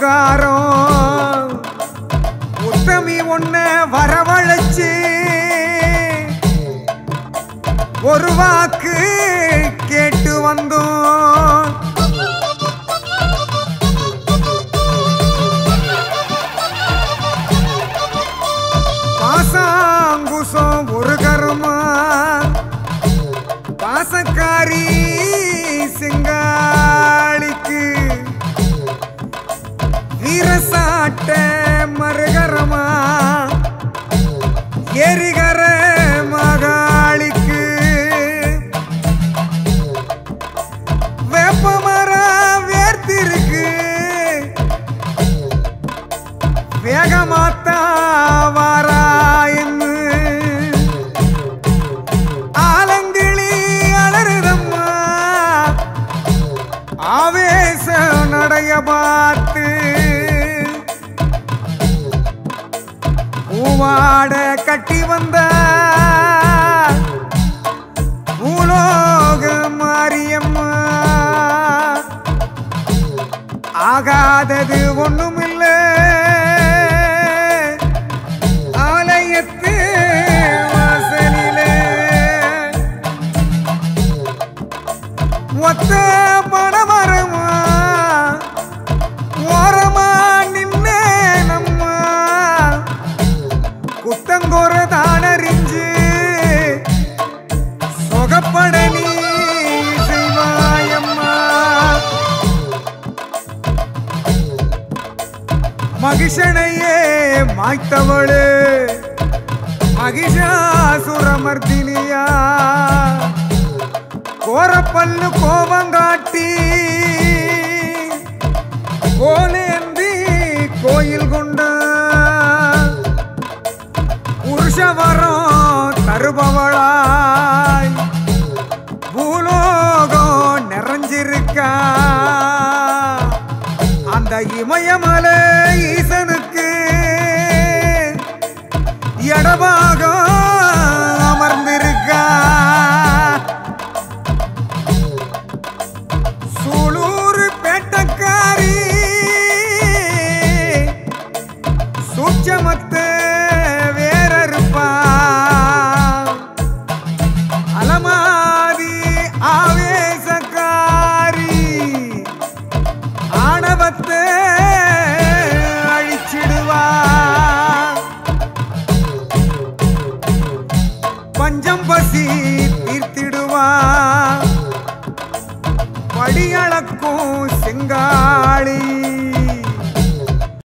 ஓங்காரம் உத்தமி ஒன்ன வரவழைச்சு ஒரு வாக்கு கேட்டு வந்தோம் பாசாங்குசம் ஒரு கருமா பாசக்காரி சிங்காளிக்கு வீரசாட்ட மறுகரமா எரிகர மகாளிக்கு வேப்பமரம் வேர்த்திருக்கு வேகமாத்தா வாராயன்னு ஆலங்கிளி அலறுதம்மா ஆவேச நடைய பார்த்து பூவாட கட்டி வந்த பூலோக மாரியம்மா ஆகாதது ஒண்ணுமில்ல ஆலயத்து வாசலிலே ஒத்த பணமரமா ஓரமா நின்னே நம்ம குத்தங்கோர தானறிஞ்சு சொகப்பட நீ செய்வாயம்மா மகிஷனையே மாய்த்தவளே மகிஷாசுரமர்தினியா கோரப்பல்லு கோபங்காட்டி கோலேந்தி கோயில் கொண்ட புருஷவரம் தருபவளாய் பூலோகம் நிறைஞ்சிருக்கா அந்த இமயமலை ஈசனுக்கு இடமாக அமர்ந்திருக்கா சூலூர் பேட்டக்காரி சூட்சமத்து வேறறுப்பா அலமாதி ஆவேசக்காரி ஆணவத்தை அழிச்சிடுவா பஞ்சம் பசி தீர்த்திடுவா படியளக்கும் செங்காளி